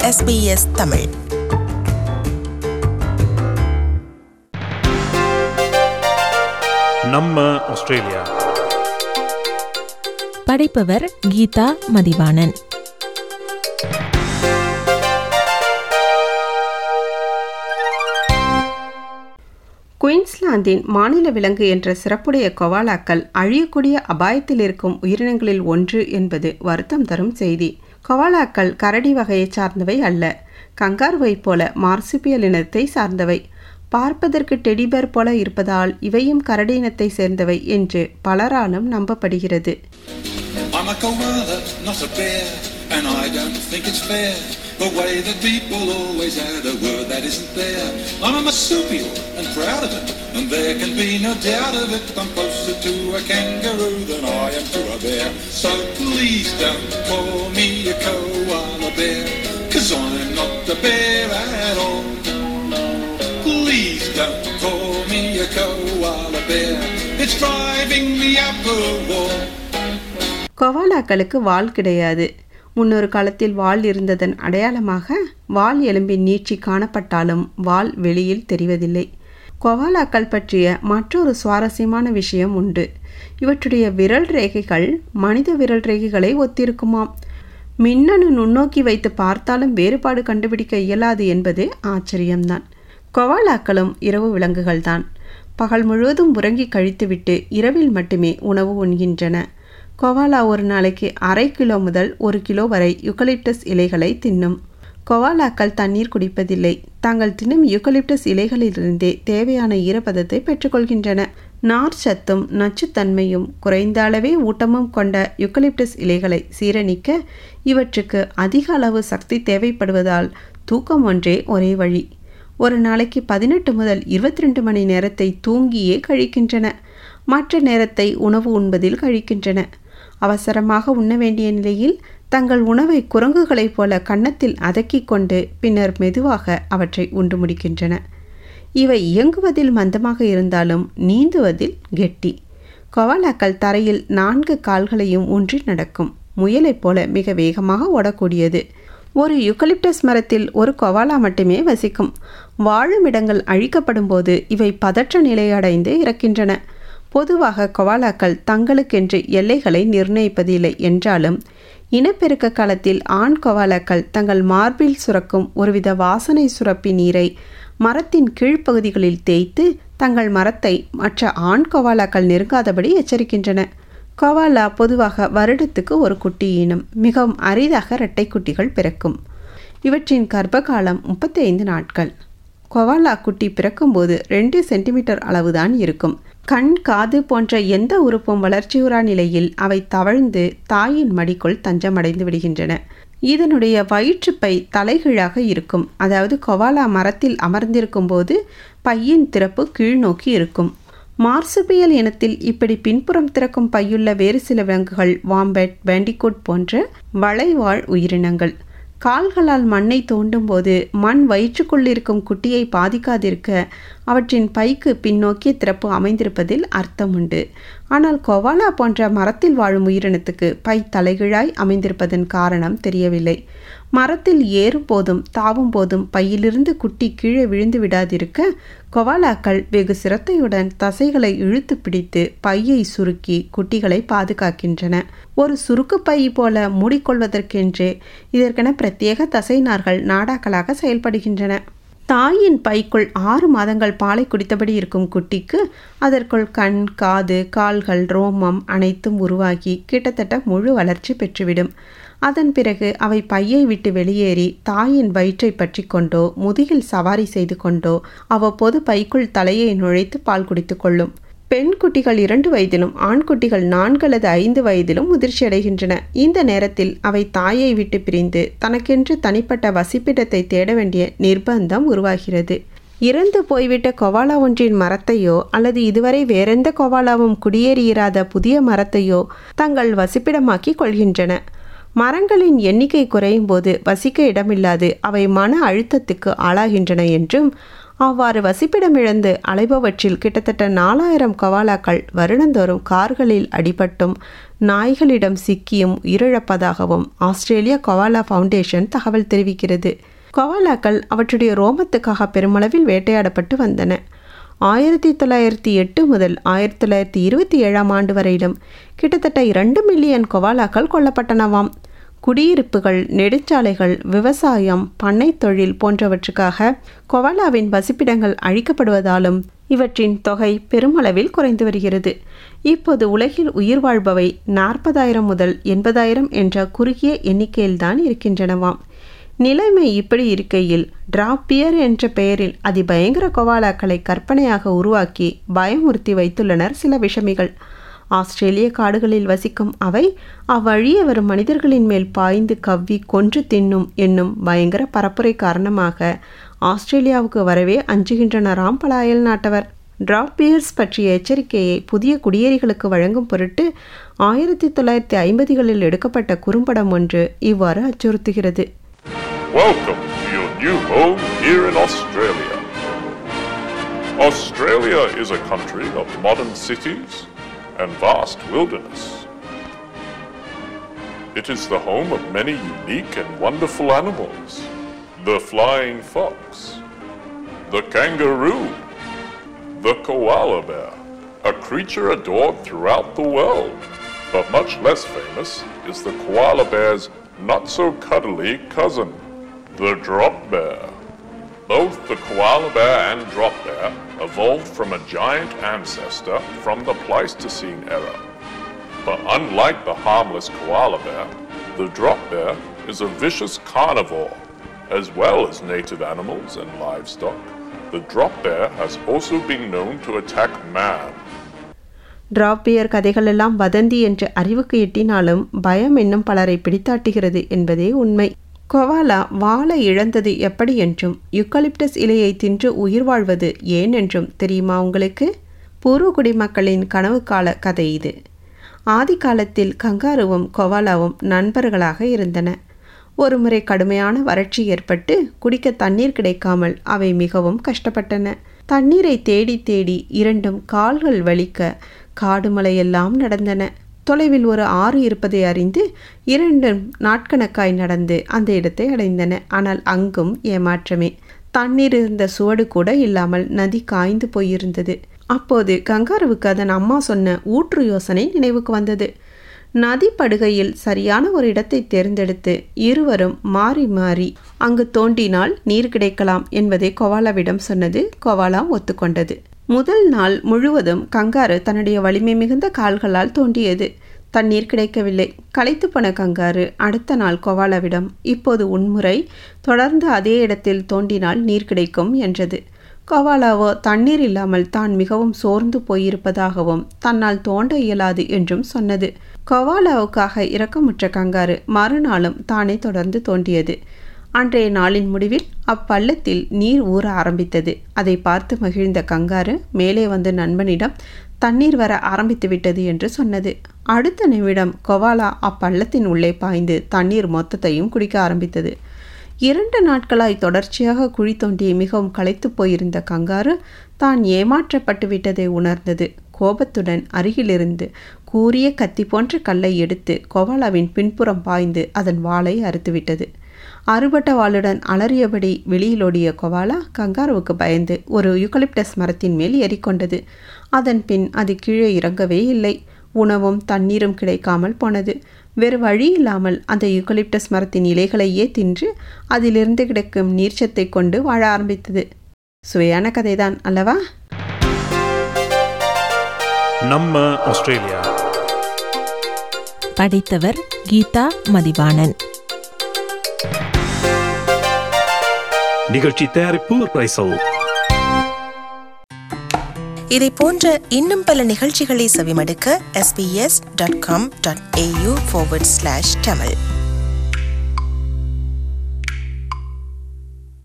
SBS Tamil நம்ம Australia படைப்பவர் கீதா மதிவாணன் குயின்ஸ்லாந்தின் மாநில விலங்கு என்ற சிறப்புடைய கொவாலாக்கள் அழியக்கூடிய அபாயத்தில் இருக்கும் உயிரினங்களில் ஒன்று என்பது வருத்தம் தரும் செய்தி கொவாலாக்கள் கரடி வகையைச் சார்ந்தவை அல்ல கங்காருவை போல மார்சுபியல் இனத்தை சார்ந்தவை பார்ப்பதற்கு டெடிபேர் போல இருப்பதால் இவையும் கரடி இனத்தை சேர்ந்தவை என்று பலராலும் நம்பப்படுகிறது I'm a koala, not a bear, and I don't think it's fair. The way that people always add a word that isn't there. I'm a marsupial and proud of it, and there can be no doubt of it. I'm closer to a kangaroo than I am to a bear. So please don't call me a koala bear, cause I'm not a bear at all. Please don't call me a koala bear, it's driving me up a wall. கொவாலாக்களுக்கு வால் கிடையாது முன்னொரு காலத்தில் வால் இருந்ததன் அடையாளமாக வால் எலும்பின் நீட்சி காணப்பட்டாலும் வால் வெளியில் தெரிவதில்லை கொவாலாக்கள் பற்றிய மற்றொரு சுவாரஸ்யமான விஷயம் உண்டு இவற்றுடைய விரல் ரேகைகள் மனித விரல் ரேகைகளை ஒத்திருக்குமாம் மின்னணு நுண்ணோக்கி வைத்து பார்த்தாலும் வேறுபாடு கண்டுபிடிக்க இயலாது என்பது ஆச்சரியம்தான் கொவாலாக்களும் இரவு விலங்குகள்தான் பகல் முழுவதும் உறங்கி கழித்துவிட்டு இரவில் மட்டுமே உணவு உண்கின்றன கொவாலா ஒரு நாளைக்கு அரை கிலோ முதல் ஒரு கிலோ வரை யுகலிப்டஸ் இலைகளை தின்னும் கொவாலாக்கள் தண்ணீர் குடிப்பதில்லை தாங்கள் தின்னும் யுகலிப்டஸ் இலைகளிலிருந்தே தேவையான ஈரப்பதத்தை பெற்றுக்கொள்கின்றன நார் சத்தும் நச்சுத்தன்மையும் குறைந்த அளவே ஊட்டமும் கொண்ட யுகலிப்டஸ் இலைகளை சீரணிக்க இவற்றுக்கு அதிக அளவு சக்தி தேவைப்படுவதால் தூக்கம் ஒன்றே ஒரே வழி ஒரு நாளைக்கு பதினெட்டு முதல் இருபத்தி ரெண்டு மணி நேரத்தை தூங்கியே கழிக்கின்றன மற்ற நேரத்தை உணவு உண்பதில் கழிக்கின்றன அவசரமாக உண்ண வேண்டிய நிலையில் தங்கள் உணவை குரங்குகளைப் போல கன்னத்தில் அதக்கிக் கொண்டு பின்னர் மெதுவாக அவற்றை உண்டு முடிக்கின்றன இவை இயங்குவதில் மந்தமாக இருந்தாலும் நீந்துவதில் கெட்டி கொவாலாக்கள் தரையில் நான்கு கால்களையும் ஊன்றி நடக்கும் முயலைப் போல மிக வேகமாக ஓடக்கூடியது ஒரு யுகலிப்டஸ் மரத்தில் ஒரு கொவாலா மட்டுமே வசிக்கும் வாழும் இடங்கள் அழிக்கப்படும் போது இவை பதற்ற நிலையடைந்து இறக்கின்றன பொதுவாக கொவாலாக்கள் தங்களுக்கென்று எல்லைகளை நிர்ணயிப்பதில்லை என்றாலும் இனப்பெருக்க காலத்தில் ஆண் கொவாலாக்கள் தங்கள் மார்பில் சுரக்கும் ஒருவித வாசனை சுரப்பி நீரை மரத்தின் கீழ்ப்பகுதிகளில் தேய்த்து தங்கள் மரத்தை மற்ற ஆண் கொவாலாக்கள் நெருங்காதபடி எச்சரிக்கின்றன கொவாலா பொதுவாக வருடத்துக்கு ஒரு குட்டி இனம் மிகவும் அரிதாக இரட்டை குட்டிகள் பிறக்கும் இவற்றின் கர்ப்பகாலம் முப்பத்தி ஐந்து நாட்கள் கொவாலா குட்டி பிறக்கும்போது ரெண்டு சென்டிமீட்டர் அளவுதான் இருக்கும் கண் காது போன்ற எந்த உறுப்பும் வளர்ச்சியுறா நிலையில் அவை தவழ்ந்து தாயின் மடிக்குள் தஞ்சமடைந்து விடுகின்றன இதனுடைய வயிற்றுப்பை தலைகீழாக இருக்கும் அதாவது கொவாலா மரத்தில் அமர்ந்திருக்கும் போது பையின் திறப்பு கீழ்நோக்கி இருக்கும் மார்சுபியல் இனத்தில் இப்படி பின்புறம் திறக்கும் பையுள்ள வேறு சில விலங்குகள் வாம்பெட் பேண்டிகோட் போன்ற வளைவாழ் உயிரினங்கள் கால்களால் மண்ணை தோண்டும் போது மண் வயிற்றுக்குள் இருக்கும் குட்டியை பாதிக்காதிருக்க அவற்றின் பைக்கு பின்னோக்கிய திறப்பு அமைந்திருப்பதில் அர்த்தம் உண்டு ஆனால் கொவாலா போன்ற மரத்தில் வாழும் உயிரினத்துக்கு பை தலைகீழாய் அமைந்திருப்பதன் காரணம் தெரியவில்லை மரத்தில் ஏறும் போதும் தாவும் போதும் பையிலிருந்து குட்டி கீழே விழுந்து விடாதிருக்க கொவாலாக்கள் வெகு சிரத்தையுடன் தசைகளை இழுத்து பிடித்து பையை சுருக்கி குட்டிகளை பாதுகாக்கின்றன ஒரு சுருக்கு பை போல மூடிக்கொள்வதற்கென்று இதற்கென பிரத்யேக தசைநார்கள் நாடாக்களாக செயல்படுகின்றன தாயின் பைக்குள் ஆறு மாதங்கள் பாலை குடித்தபடி இருக்கும் குட்டிக்கு அதற்குள் கண் காது கால்கள் ரோமம் அனைத்தும் உருவாகி கிட்டத்தட்ட முழு வளர்ச்சி பெற்றுவிடும் அதன் பிறகு அவை பையை விட்டு வெளியேறி தாயின் வயிற்றை பற்றி கொண்டோ முதுகில் சவாரி செய்து கொண்டோ அவ்வப்போது பைக்குள் தலையை நுழைத்து பால் குடித்து கொள்ளும் பெண் குட்டிகள் இரண்டு வயதிலும் ஆண் குட்டிகள் நான்கு அல்லது ஐந்து வயதிலும் முதிர்ச்சி அடைகின்றன இந்த நேரத்தில் அவை தாயை விட்டு பிரிந்து தனக்கென்று தனிப்பட்ட வசிப்பிடத்தை தேட வேண்டிய நிர்பந்தம் உருவாகிறது இறந்து போய்விட்ட கொவாலா ஒன்றின் மரத்தையோ அல்லது இதுவரை வேறெந்த கொவாலாவும் குடியேறியிராத புதிய மரத்தையோ தங்கள் வசிப்பிடமாக்கி கொள்கின்றன மரங்களின் எண்ணிக்கை குறையும் போது வசிக்க இடமில்லாது அவை மன அழுத்தத்துக்கு ஆளாகின்றன என்றும் அவ்வாறு வசிப்பிடமிழந்து அலைபவற்றில் கிட்டத்தட்ட நாலாயிரம் கவாலாக்கள் வருடந்தோறும் கார்களில் அடிபட்டும் நாய்களிடம் சிக்கியும் உயிரிழப்பதாகவும் ஆஸ்திரேலியா கவாலா ஃபவுண்டேஷன் தகவல் தெரிவிக்கிறது கவாலாக்கள் அவற்றுடைய ரோமத்துக்காக பெருமளவில் வேட்டையாடப்பட்டு வந்தன ஆயிரத்தி தொள்ளாயிரத்தி எட்டு முதல் ஆயிரத்தி தொள்ளாயிரத்தி இருபத்தி ஏழாம் ஆண்டு வரையிலும் கிட்டத்தட்ட இரண்டு மில்லியன் கொவாலாக்கள் கொல்லப்பட்டனவாம் குடியிருப்புகள் நெடுஞ்சாலைகள் விவசாயம் பண்ணை தொழில் போன்றவற்றுக்காக கொவாலாவின் வசிப்பிடங்கள் அழிக்கப்படுவதாலும் இவற்றின் தொகை பெருமளவில் குறைந்து வருகிறது இப்போது உலகில் உயிர் வாழ்பவை நாற்பதாயிரம் முதல் எண்பதாயிரம் என்ற குறுகிய எண்ணிக்கையில்தான் இருக்கின்றனவாம் நிலைமை இப்படி இருக்கையில் டிராப்பியர் என்ற பெயரில் அதிபயங்கர கொவாலாக்களை கற்பனையாக உருவாக்கி பயமுறுத்தி வைத்துள்ளனர் சில விஷமிகள் ஆஸ்திரேலிய காடுகளில் வசிக்கும் அவை அவ்வழியே வரும் மனிதர்களின் மேல் பாய்ந்து கவ்வி கொன்று தின்னும் என்னும் பயங்கர பரப்புரை காரணமாக ஆஸ்திரேலியாவுக்கு வரவே அஞ்சுகின்றனராம் பல அயல் நாட்டவர் டிராப்பியர்ஸ் பற்றிய எச்சரிக்கையை புதிய குடியேறிகளுக்கு வழங்கும் பொருட்டு ஆயிரத்தி தொள்ளாயிரத்தி ஐம்பதுகளில் எடுக்கப்பட்ட குறும்படம் ஒன்று இவ்வாறு அச்சுறுத்துகிறது Welcome to your new home here in Australia. Australia is a country of modern cities and vast wilderness. It is the home of many unique and wonderful animals. The flying fox, the kangaroo, the koala bear, a creature adored throughout the world. But much less famous is the koala bear's not so cuddly cousin, the drop bear. Both the koala bear and drop bear evolved from a giant ancestor from the Pleistocene era. But unlike the harmless koala bear, the drop bear is a vicious carnivore. As well as native animals and livestock, the drop bear has also been known to attack man. டிராப்பியர் கதைகளெல்லாம் வதந்தி என்று அறிவுக்கு எட்டினாலும் பயம் என்னும் பலரை பிடித்தாட்டுகிறது என்பதே உண்மை கொவாலா வாழை இழந்தது எப்படி என்றும் யுக்கலிப்டஸ் இலையை தின்று உயிர் வாழ்வது ஏன் என்றும் தெரியுமா உங்களுக்கு பூர்வகுடி மக்களின் கனவு கால கதை இது ஆதி காலத்தில் கங்காருவும் கொவாலாவும் நண்பர்களாக இருந்தன ஒருமுறை கடுமையான வறட்சி ஏற்பட்டு குடிக்க தண்ணீர் கிடைக்காமல் அவை மிகவும் கஷ்டப்பட்டன தண்ணீரை தேடி தேடி இரண்டும் கால்கள் வலிக்க காடு மலையெல்லாம் நடந்தன தொலைவில் ஒரு ஆறு இருப்பதை அறிந்து இரண்டும் நாட்கணக்காய் நடந்து அந்த இடத்தை அடைந்தன ஆனால் அங்கும் ஏமாற்றமே தண்ணீர் இருந்த சுவடு கூட இல்லாமல் நதி காய்ந்து போயிருந்தது அப்போது கங்காருவுக்கு அதன் அம்மா சொன்ன ஊற்று யோசனை நினைவுக்கு வந்தது நதி படுகையில் சரியான ஒரு இடத்தை தேர்ந்தெடுத்து இருவரும் மாறி மாறி அங்கு தோண்டினால் நீர் கிடைக்கலாம் என்பதை கொவாலாவிடம் சொன்னது கொவாலா ஒத்துக்கொண்டது முதல் நாள் முழுவதும் கங்காரு தன்னுடைய வலிமை மிகுந்த கால்களால் தோண்டியது தண்ணீர் கிடைக்கவில்லை களைத்து போன கங்காரு அடுத்த நாள் கொவாலாவிடம் இப்போது உன்முறை தொடர்ந்து அதே இடத்தில் தோண்டினால் நீர் கிடைக்கும் என்றது கொவாலாவோ தண்ணீர் இல்லாமல் தான் மிகவும் சோர்ந்து போயிருப்பதாகவும் தன்னால் தோண்ட இயலாது என்றும் சொன்னது கொவாலாவுக்காக இரக்கமுற்ற கங்காரு மறுநாளும் தானே தொடர்ந்து தோண்டியது அன்றைய நாளின் முடிவில் அப்பள்ளத்தில் நீர் ஊற ஆரம்பித்தது அதை பார்த்து மகிழ்ந்த கங்காரு மேலே வந்து நண்பனிடம் தண்ணீர் வர ஆரம்பித்து விட்டது என்று சொன்னது அடுத்த நிமிடம் கொவாலா அப்பள்ளத்தின் உள்ளே பாய்ந்து தண்ணீர் மொத்தத்தையும் குடிக்க ஆரம்பித்தது இரண்டு நாட்களாய் தொடர்ச்சியாக குழி தோண்டி மிகவும் களைத்து போயிருந்த கங்காரு தான் ஏமாற்றப்பட்டு விட்டதை உணர்ந்தது கோபத்துடன் அருகிலிருந்து கூரிய கத்தி போன்ற கல்லை எடுத்து கொவாலாவின் பின்புறம் பாய்ந்து அதன் வாளை அறுத்துவிட்டது அறுபட்ட வாளுடன் அலறியபடி வெளியிலோடிய கொவாலா கங்காருவுக்கு பயந்து ஒரு யூக்கலிப்டஸ் மரத்தின் மேல் ஏறிக்கொண்டது அதன் பின் அது கீழே இறங்கவே இல்லை உணவும் தண்ணீரும் கிடைக்காமல் போனது வேறு வழி இல்லாமல் அந்த யூக்கலிப்டஸ் மரத்தின் இலைகளையே தின்று அதிலிருந்து கிடைக்கும் நீர்ச்சத்தை கொண்டு வாழ ஆரம்பித்தது சுவையான கதைதான் அல்லவா நம்ம ஆஸ்திரேலியா படித்தவர் கீதா மதிவாணன் நிகழ்ச்சி தயாரிப்பு ரைசல் இதை போன்ற இன்னும் பல நிகழ்ச்சிகளை செவிமடுக்க sbs.com.au forward slash tamil